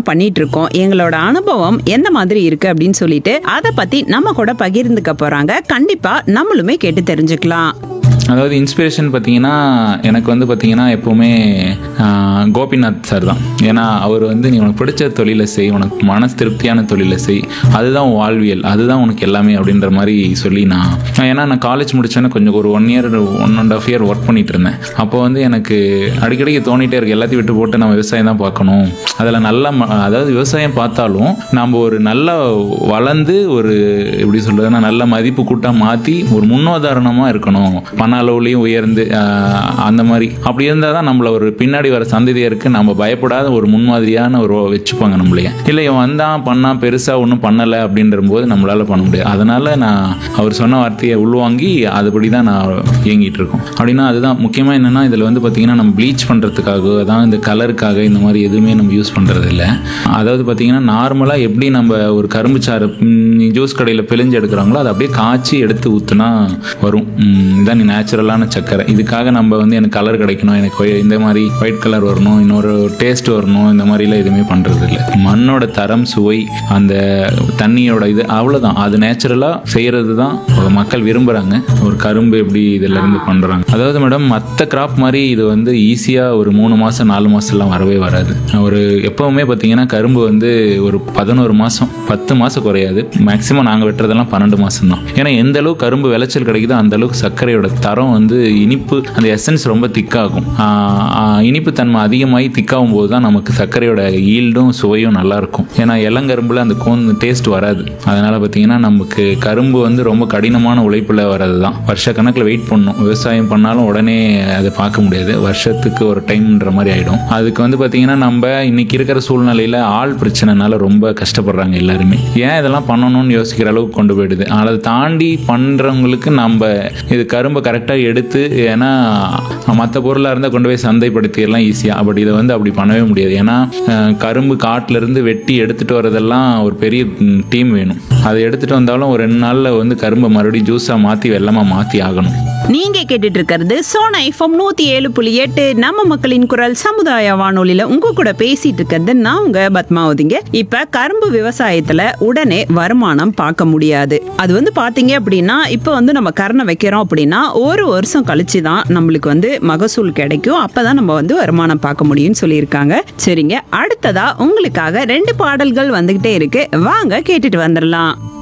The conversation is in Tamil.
பண்ணிட்டு இருக்கோம் எங்களோட அனுபவம் எந்த மாதிரி இருக்கு அப்படின்னு சொல்லிட்டு அதை பத்தி நம்ம கூட பகிர்ந்துக்க போறாங்க கண்டிப்பா நம்மளுமே கேட்டு தெரிஞ்சுக்கலாம் அதாவது இன்ஸ்பிரேஷன் பார்த்தீங்கன்னா எனக்கு வந்து பார்த்தீங்கன்னா எப்போவுமே ஆஹ், கோபிநாத் சார் தான் ஏன்னா அவர் வந்து நீ உனக்கு பிடிச்ச தொழிலை செய் உனக்கு மனசு திருப்தியான தொழிலை செய் அதுதான் உன் வாழ்வியல் அதுதான் உனக்கு எல்லாமே அப்படின்ற மாதிரி சொல்லி நான் நான் ஏன்னா நான் காலேஜ் முடிச்சோன்னே கொஞ்சம் ஒரு one year one and half year work பண்ணிட்டு இருந்தேன் அப்போ வந்து எனக்கு அடிக்கடிக்கு தோணிட்டே இருக்கு எல்லாத்தையும் விட்டு போட்டு நம்ம விவசாயம் தான் பார்க்கணும் அதில் நல்ல ம- அதாவது விவசாயம் பார்த்தாலும் நம்ம ஒரு நல்ல வளர்ந்து ஒரு எப்படி சொல்றதுன்னா நல்ல மதிப்பு கூட்டம் மாற்றி ஒரு முன்னுதாரணமாக இருக்கணும் பண அளவுலையும் உயர்ந்து ஆஹ், அந்த மாதிரி அப்படி இருந்தால் தான் நம்மள ஒரு பின்னாடி வர சந்ததியருக்கு நம்ம பயப்படாத ஒரு முன்மாதிரியான ஒரு வச்சுப்பாங்க நம்மளைய இல்லை இவன் வந்தான் பண்ணான் பெருசாக ஒன்றும் பண்ணலை அப்படின்ற போது நம்மளால பண்ண முடியாது அதனால நான் அவர் சொன்ன வார்த்தையை உள்வாங்கி அதுபடி தான் நான் இயங்கிட்டு இருக்கோம் அப்படின்னா அதுதான் முக்கியமாக என்னன்னா இதில் வந்து பார்த்தீங்கன்னா நம்ம ப்ளீச் பண்ணுறதுக்காக தான் இந்த கலருக்காக இந்த மாதிரி எதுவுமே நம்ம யூஸ் பண்ணுறது இல்லை அதாவது பார்த்தீங்கன்னா நார்மலாக எப்படி நம்ம ஒரு கரும்பு சாறு ஜூஸ் கடையில் பிழிஞ்சு எடுக்கிறாங்களோ அதை அப்படியே காய்ச்சி எடுத்து ஊற்றுனா வரும் ம், இதான் நேச்சுரலான சக்கரை இதுக்காக நம்ம வந்து எனக்கு கலர் கிடைக்கணும் எனக்கு ஒய்- இந்த மாதிரி ஒயிட் கலர் வரணும் இன்னொரு டேஸ்ட் வரணும் இந்த மாதிரிலாம் எதுவுமே பண்ணுறது இல்லை மண்ணோட தரம் சுவை அந்த தண்ணியோட இது அவ்வளோதான் அது நேச்சுரலாக செய்கிறது தான் ஒரு மக்கள் விரும்புகிறாங்க ஒரு கரும்பு எப்படி இதில் இருந்து பண்ணுறாங்க அதாவது மேடம் மற்ற கிராப் மாதிரி இது வந்து ஈஸியாக ஒரு மூணு மாதம் நாலு மாதம்லாம் வரவே வராது ஒரு எப்போவுமே பார்த்தீங்கன்னா கரும்பு வந்து ஒரு பதினோரு மாதம் பத்து மாதம் குறையாது மேக்ஸிமம் நாங்கள் வெட்டுறதெல்லாம் பன்னெண்டு மாதம் தான் ஏன்னா எந்த அளவுக்கு கரும்பு விளைச்சல் கிடைக்குதோ அந்த அளவுக்கு சர்க்கரையோட தரம் வந்து இனிப்பு அந்த எசன்ஸ் ரொம்ப திக்காகும் இனிப்பு தன்மை அதிகமாகி திக்காகும் போது தான் நமக்கு சர்க்கரையோட ஈல்டும் சுவையும் நல்லா இருக்கும் ஏன்னா இளங்கரும்புல அந்த கோன் டேஸ்ட் வராது அதனால பார்த்தீங்கன்னா நமக்கு கரும்பு வந்து ரொம்ப கடினமான உழைப்பில் வர்றது தான் வருஷக்கணக்கில் வெயிட் பண்ணணும் விவசாயம் பண்ணாலும் உடனே அதை பார்க்க முடியாது வருஷத்துக்கு ஒரு டைம்ன்ற மாதிரி ஆயிடும் அதுக்கு வந்து பார்த்தீங்கன்னா நம்ம இன்னைக்கு இருக்கிற சூழ்நிலையில் ஆள் பிரச்சனைனால ரொம்ப கஷ்டப்படுறாங்க எல்லாருமே ஏன் இதெல்லாம் பண்ணணும்னு யோசிக்கிற அளவுக்கு கொண்டு போயிடுது அதை தாண்டி பண்ணுறவங்களுக்கு நம்ம இது கரும்பை கரெக்டாக எடுத்து ஏன்னா மற்ற பொருளாக இருந்தால் கொண்டு போய் சந்தைப்படுத்திடலாம் ஈஸியாக பட் இதை வந்து அப்படி பண்ணவே முடியாது ஏன்னா அஹ், கரும்பு காட்டுல இருந்து வெட்டி எடுத்துட்டு வரதெல்லாம் ஒரு பெரிய டீம் வேணும் அதை எடுத்துட்டு வந்தாலும் ஒரு ரெண்டு நாளில் வந்து கரும்பை மறுபடியும் ஜூஸாக மாற்றி வெள்ளமாக மாற்றி ஆகணும் நீங்க கேட்டுட்டு இருக்கிறது சோனா எஃப்எம் நூத்தி ஏழு புள்ளி எட்டு நம்ம மக்களின் குரல் சமுதாய வானொலியில உங்க கூட பேசிட்டு இருக்கிறது நான் உங்க பத்மாவதிங்க இப்ப கரும்பு விவசாயத்துல உடனே வருமானம் பார்க்க முடியாது அது வந்து பாத்தீங்க அப்படின்னா இப்ப வந்து நம்ம கரணை வைக்கிறோம் அப்படின்னா ஒரு வருஷம் கழிச்சு தான் நம்மளுக்கு வந்து மகசூல் கிடைக்கும் அப்பதான் நம்ம வந்து வருமானம் பார்க்க முடியும்னு சொல்லியிருக்காங்க சரிங்க அடுத்ததா உங்களுக்காக ரெண்டு பாடல்கள் வந்துகிட்டே இருக்கு வாங்க கேட்டுட்டு வந்துடலாம்